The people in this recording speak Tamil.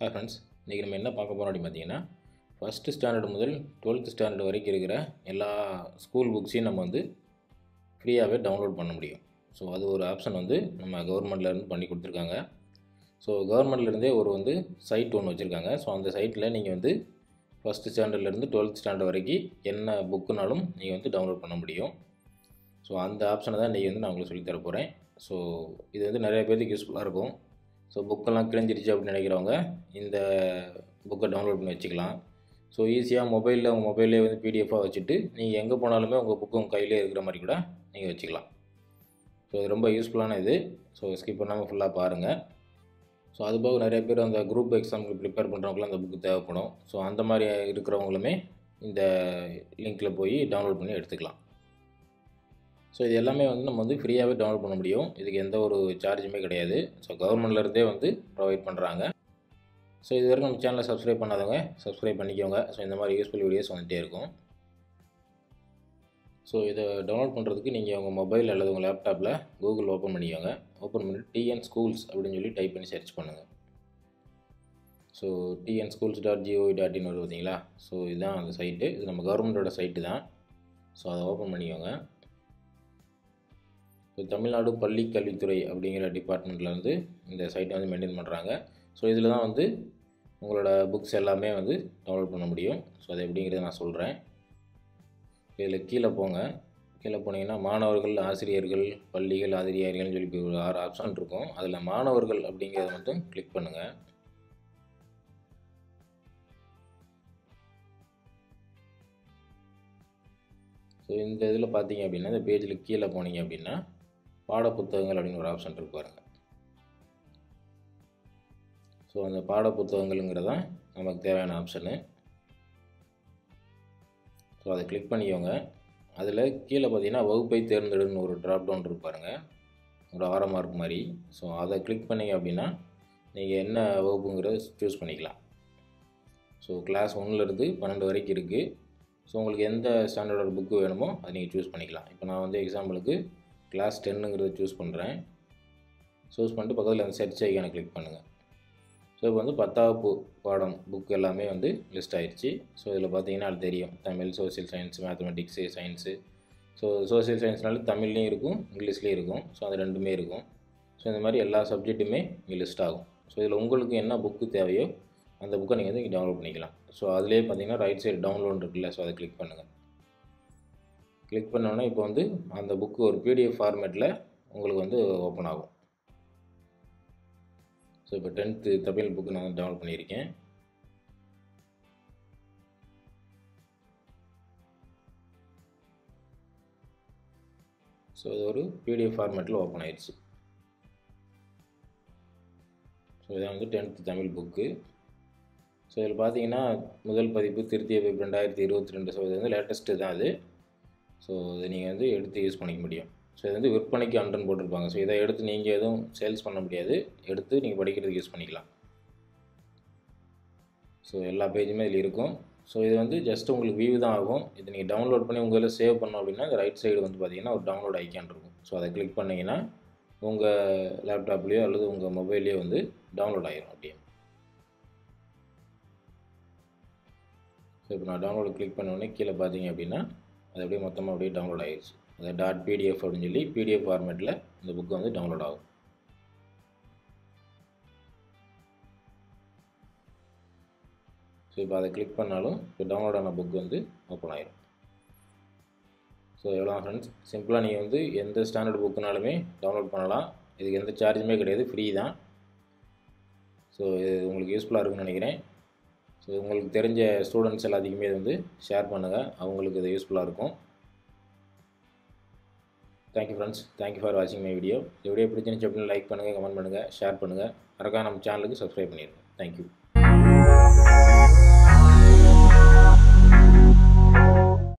ஹாய் ஃப்ரெண்ட்ஸ் இன்றைக்கி நம்ம என்ன பார்க்க போகிறோம் அப்படின்னு பார்த்தீங்கன்னா ஃபஸ்ட்டு ஸ்டாண்டர்ட் முதல் டுவெல்த் ஸ்டாண்டர்ட் வரைக்கும் இருக்கிற எல்லா ஸ்கூல் புக்ஸையும் நம்ம வந்து ஃப்ரீயாகவே டவுன்லோட் பண்ண முடியும் ஸோ அது ஒரு ஆப்ஷன் வந்து நம்ம கவர்மெண்ட்லேருந்து பண்ணி கொடுத்துருக்காங்க ஸோ கவர்மெண்ட்லேருந்தே ஒரு வந்து சைட் ஒன்று வச்சுருக்காங்க ஸோ அந்த சைட்டில் நீங்கள் வந்து ஃபஸ்ட்டு ஸ்டாண்டர்ட்லேருந்து டுவெல்த் ஸ்டாண்டர்ட் வரைக்கும் என்ன புக்குனாலும் நீங்கள் வந்து டவுன்லோட் பண்ண முடியும் ஸோ அந்த ஆப்ஷனை தான் இன்றைக்கி வந்து நான் உங்களுக்கு சொல்லித் தர போகிறேன் ஸோ இது வந்து நிறைய பேருக்கு யூஸ்ஃபுல்லாக இருக்கும் ஸோ புக்கெல்லாம் கிழிஞ்சிருச்சு அப்படின்னு நினைக்கிறவங்க இந்த புக்கை டவுன்லோட் பண்ணி வச்சுக்கலாம் ஸோ ஈஸியாக மொபைலில் உங்கள் மொபைல்லே வந்து பிடிஎஃபாக வச்சுட்டு நீங்கள் எங்கே போனாலுமே உங்கள் புக்கு உங்கள் கையிலே இருக்கிற மாதிரி கூட நீங்கள் வச்சுக்கலாம் ஸோ இது ரொம்ப யூஸ்ஃபுல்லான இது ஸோ ஸ்கிப் பண்ணாமல் ஃபுல்லாக பாருங்கள் ஸோ அது போக நிறைய பேர் அந்த குரூப் எக்ஸாமுக்கு ப்ரிப்பேர் பண்ணுறவங்களாம் அந்த புக்கு தேவைப்படும் ஸோ அந்த மாதிரி இருக்கிறவங்களுமே இந்த லிங்க்கில் போய் டவுன்லோட் பண்ணி எடுத்துக்கலாம் ஸோ இது எல்லாமே வந்து நம்ம வந்து ஃப்ரீயாகவே டவுன்லோட் பண்ண முடியும் இதுக்கு எந்த ஒரு சார்ஜுமே கிடையாது ஸோ கவர்மெண்ட்லேருந்தே வந்து ப்ரொவைட் பண்ணுறாங்க ஸோ இது வரைக்கும் நம்ம சேனலை சப்ஸ்கிரைப் பண்ணாதவங்க சப்ஸ்கிரைப் பண்ணிக்கோங்க ஸோ இந்த மாதிரி யூஸ்ஃபுல் வீடியோஸ் வந்துகிட்டே இருக்கும் ஸோ இதை டவுன்லோட் பண்ணுறதுக்கு நீங்கள் உங்கள் மொபைல் அல்லது உங்கள் லேப்டாப்பில் கூகுள் ஓப்பன் பண்ணிக்கோங்க ஓப்பன் பண்ணிட்டு டிஎன் ஸ்கூல்ஸ் அப்படின்னு சொல்லி டைப் பண்ணி சர்ச் பண்ணுங்கள் so TN schools dot G O V dot பார்த்தீங்களா ஸோ இதுதான் அந்த சைட்டு இது நம்ம கவர்மெண்ட்டோட சைட்டு தான் ஸோ அதை ஓப்பன் பண்ணிக்கோங்க ஸோ தமிழ்நாடு பள்ளி கல்வித்துறை அப்படிங்கிற டிபார்ட்மெண்ட்டில் வந்து இந்த சைட்டை வந்து மெயின்டைன் பண்ணுறாங்க ஸோ இதில் தான் வந்து உங்களோட புக்ஸ் எல்லாமே வந்து டவுன்லோட் பண்ண முடியும் ஸோ அது எப்படிங்கிறத நான் சொல்கிறேன் இதில் கீழே போங்க கீழே போனீங்கன்னா மாணவர்கள் ஆசிரியர்கள் பள்ளிகள் ஆசிரியர்கள்னு சொல்லி ஒரு ஆறு ஆப்ஷன் இருக்கும் அதில் மாணவர்கள் அப்படிங்கிறத மட்டும் கிளிக் பண்ணுங்கள் ஸோ இந்த இதில் பார்த்தீங்க அப்படின்னா இந்த பேஜில் கீழே போனீங்க அப்படின்னா பாடப்புத்தகங்கள் அப்படின்னு ஒரு ஆப்ஷன் இருக்கு பாருங்க ஸோ அந்த பாடப்புத்தகங்கள்ங்கிறதான் நமக்கு தேவையான ஆப்ஷனு ஸோ அதை கிளிக் பண்ணிக்கோங்க அதில் கீழே பார்த்தீங்கன்னா வகுப்பை தேர்ந்தெடுன்னு ஒரு ட்ராப் டவுன் இருக்கு பாருங்க ஒரு ஆரம் மார்க் மாதிரி ஸோ அதை கிளிக் பண்ணிங்க அப்படின்னா நீங்கள் என்ன வகுப்புங்கிறத சூஸ் பண்ணிக்கலாம் ஸோ கிளாஸ் ஒன்றுலேருந்து பன்னெண்டு வரைக்கும் இருக்குது ஸோ உங்களுக்கு எந்த ஸ்டாண்டர்டோட புக்கு வேணுமோ அதை நீங்கள் சூஸ் பண்ணிக்கலாம் இப்போ நான் வந்து எக்ஸாம்பிளுக்கு கிளாஸ் டென்னுங்கிறத சூஸ் பண்ணுறேன் சூஸ் பண்ணிட்டு பக்கத்தில் அந்த சர்ச் ஐக்கானை கிளிக் பண்ணுங்கள் ஸோ இப்போ வந்து பத்தாவது பாடம் புக் எல்லாமே வந்து லிஸ்ட் ஆயிடுச்சு ஸோ இதில் பார்த்தீங்கன்னா அது தெரியும் Tamil social science mathematics science so social சயின்ஸ்னால தமிழ்லேயும் இருக்கும் இங்கிலீஷ்லேயும் இருக்கும் ஸோ அது ரெண்டுமே இருக்கும் ஸோ இந்த மாதிரி எல்லா சப்ஜெக்ட்டுமே இங்கே லிஸ்ட் ஆகும் ஸோ இதில் உங்களுக்கு என்ன புக்கு தேவையோ அந்த புக்கை நீங்கள் வந்து இங்கே டவுன்லோட் பண்ணிக்கலாம் ஸோ அதிலே பார்த்தீங்கன்னா ரைட் சைடு டவுன்லோட் இருக்குல்ல ஸோ அதை கிளிக் பண்ணுங்கள் கிளிக் பண்ணோன்னே இப்போ வந்து அந்த புக்கு ஒரு பிடிஎஃப் ஃபார்மேட்டில் உங்களுக்கு வந்து ஓப்பன் ஆகும் ஸோ இப்போ டென்த்து தமிழ் புக்கு நான் டவுன்லோட் பண்ணியிருக்கேன் ஸோ இது ஒரு பிடிஎஃப் ஃபார்மேட்டில் ஓப்பன் ஆயிடுச்சு ஸோ இதான் வந்து டென்த்து தமிழ் புக்கு ஸோ இதில் பார்த்தீங்கன்னா முதல் பதிப்பு திருத்திய பதிப்பு ரெண்டாயிரத்தி இருபத்தி ரெண்டு ஸோ இது வந்து லேட்டஸ்ட்டு தான் அது ஸோ இதை நீங்கள் வந்து எடுத்து யூஸ் பண்ணிக்க முடியும் ஸோ இது வந்து விற்பனைக்கு அண்டன் போட்டிருப்பாங்க ஸோ இதை எடுத்து நீங்கள் எதுவும் சேல்ஸ் பண்ண முடியாது எடுத்து நீங்கள் படிக்கிறதுக்கு யூஸ் பண்ணிக்கலாம் ஸோ எல்லா பேஜுமே இதில் இருக்கும் ஸோ இது வந்து ஜஸ்ட் உங்களுக்கு வியூ தான் ஆகும் இது நீங்கள் டவுன்லோட் பண்ணி உங்கள் இதில் சேவ் பண்ணோம் அப்படின்னா இந்த ரைட் சைடு வந்து பார்த்தீங்கன்னா ஒரு டவுன்லோட் ஐக்கான் இருக்கும் ஸோ அதை கிளிக் பண்ணிங்கன்னா உங்கள் லேப்டாப்லேயோ அல்லது உங்கள் மொபைல்லையோ வந்து டவுன்லோட் ஆகிரும் அப்படியே ஸோ இப்போ நான் டவுன்லோட் கிளிக் பண்ணோடனே கீழே பார்த்தீங்க அப்படின்னா அது அப்படியே மொத்தமாக அப்படியே டவுன்லோட் ஆகிடுச்சு அது டாட் பிடிஎஃப் அப்படின்னு சொல்லி பிடிஎஃப் ஃபார்மேட்டில் இந்த புக்கு வந்து டவுன்லோட் ஆகும் ஸோ இப்போ அதை கிளிக் பண்ணாலும் இப்போ டவுன்லோட் ஆன புக் வந்து ஓப்பன் ஆயிரும் ஸோ எவ்வளோ ஃப்ரெண்ட்ஸ் சிம்பிளாக நீங்கள் வந்து எந்த ஸ்டாண்டர்ட் புக்குனாலுமே டவுன்லோட் பண்ணலாம் இதுக்கு எந்த சார்ஜுமே கிடையாது ஃப்ரீ தான் ஸோ இது உங்களுக்கு யூஸ்ஃபுல்லாக இருக்குன்னு நினைக்கிறேன் ஸோ உங்களுக்கு தெரிஞ்ச ஸ்டூடெண்ட்ஸ் எல்லாத்துக்குமே இது வந்து ஷேர் பண்ணுங்கள் அவங்களுக்கு இது யூஸ்ஃபுல்லாக இருக்கும் தேங்க்யூ ஃப்ரெண்ட்ஸ் தேங்க்யூ ஃபார் வாட்சிங் மை வீடியோ இந்த வீடியோ பிடிச்சிருந்துச்சு அப்படின்னு லைக் பண்ணுங்கள் கமெண்ட் பண்ணுங்கள் ஷேர் பண்ணுங்கள் மறக்காம நம்ம சேனலுக்கு சப்ஸ்கிரைப் பண்ணிடுங்க தேங்க்யூ